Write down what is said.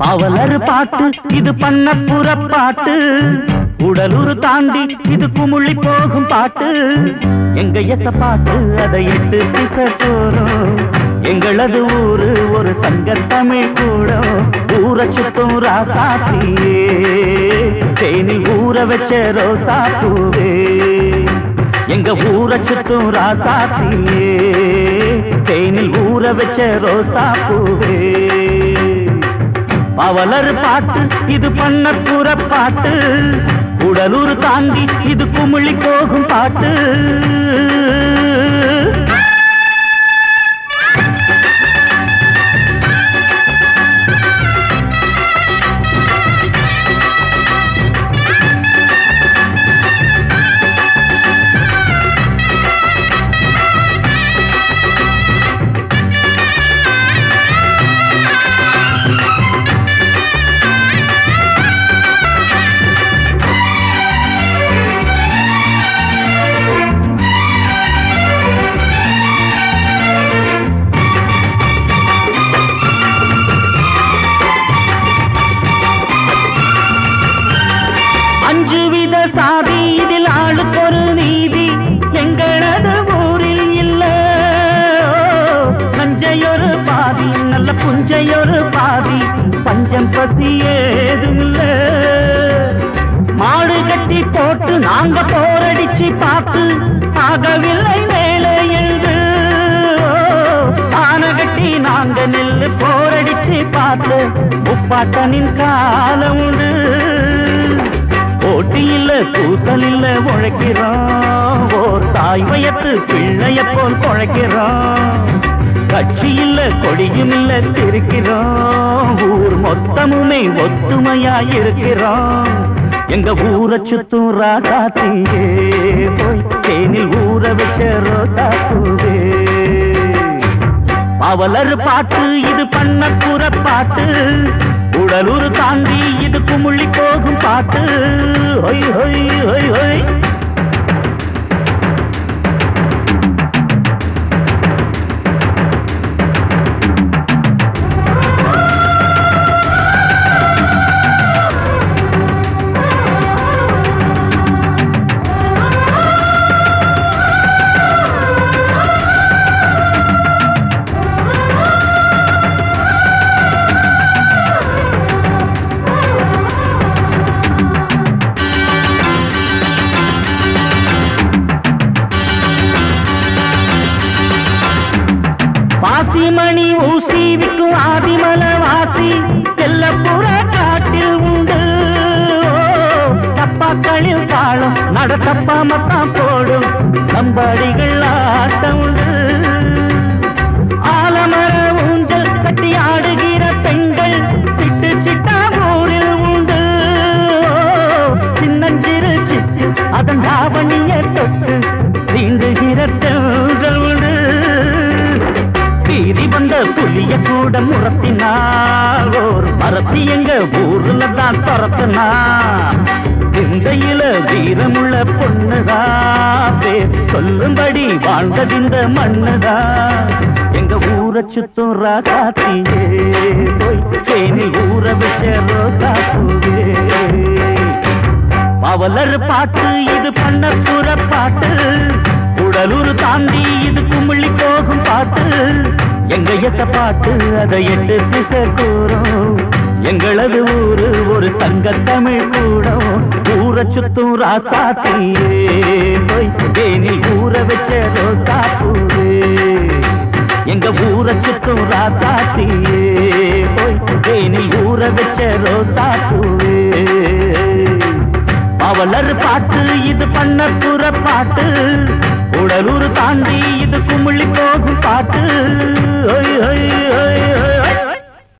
அவலர் பாட்டு இது பண்ணப்புற பாட்டு உடலூர் தாண்டி இது குமுள்ளி போகும் பாட்டு எங்க எச பாட்டு அதை எட்டு திசை போறோம் எங்களது ஊரு ஒரு சங்க தமிழ் கூட ஊர சுத்தும் ராசாத்தியே தேனி ஊற வச்ச ரோசா பூவே எங்க ஊர சுத்தும் ராசாத்தியே தேனில் ஊற வச்ச ரோசா பூவே பவலர் பாட்டு இது பண்ணக்கூற பாட்டு உடலூர் தாண்டி இது குமிழி போகும் பாட்டு அஞ்சு வித சாதி இதில் ஆளுக்கு ஒரு நீதி எங்களது ஊரில் இல்ல நஞ்சையொரு பாதி நல்ல புஞ்சையொரு பாதி பஞ்சம் பசி ஏதும் இல்ல மாடு கட்டி போட்டு நாங்க போரடிச்சு பார்த்து ஆகவில்லை மேலே என்று ஆன கட்டி நாங்க நெல்லு போரடிச்சு பார்த்து முப்பாட்டனின் காலம் உண்டு போட்டி இல்ல கூசல் இல்ல உழைக்கிறோம் ஓர் தாய் வயத்து பிள்ளைய போல் குழைக்கிறோம் கட்சி இல்ல கொடியும் இல்ல சிரிக்கிறோம் ஊர் மொத்தமுமே ஒத்துமையா இருக்கிறோம் எங்க ஊரை சுத்தும் ராசாத்தியே போய் தேனில் ஊற வச்ச ரோசா பூவே அவலர் பாட்டு இது பண்ணப்புற பாட்டு உடலூர் தாண்டி இது குமுள்ளி போகும் பாட்டு ஹொய் ஹொய் ஹொய் ஹொய் பாசிமணி ஊசி விற்கும் ஆதிமல வாசி செல்லப்புற காட்டில் உண்டு தப்பாக்களில் தாளம் நட தப்பாமத்தான் போடும் கம்பாடிகள் ஆட்டம் உண்டு ஆலமர ஊஞ்சல் கட்டி ஆடுகிற பெண்கள் சிட்டு சிட்டா ஊரில் உண்டு சின்னஞ்சிறு சிச்சு அதன் தாவணிய தொட்டு சீண்டுகிற தென்றல் உண்டு சீறி வந்த புலிய கூட முறத்தினால் ஓர் மரத்தி எங்க ஊர்ல தான் துரத்துனா சிந்தையில வீரமுள்ள பொண்ணுதா பேர் சொல்லும்படி வாழ்ந்ததிந்த மண்ணுதா எங்க ஊரை சுத்தும் ராசாத்தியே போய் சேனில் ஊற வச்ச ரோசா பூவே பவலர் பாட்டு இது பண்ணப்புற பாட்டு உடலூர் தாண்டி இது குமிழி போகும் பாட்டு எங்க எச பாட்டு அதை எட்டு திசை கூறும் எங்களது ஊரு ஒரு சங்க தமிழ் கூடம் ஊரை சுத்தும் ராசாத்தியே போய் தேனில் ஊற வச்ச ரோசா பூவே எங்க ஊரை சுத்தும் ராசாத்தியே போய் தேனில் ஊற வச்ச ரோசா பூவே அவலர் பாட்டு இது பண்ணப்புற பாட்டு உடலூர் தாண்டி இது குமிழி போகும் பாட்டு ஒய் ஒய் ஒய் ஒய் ஒய்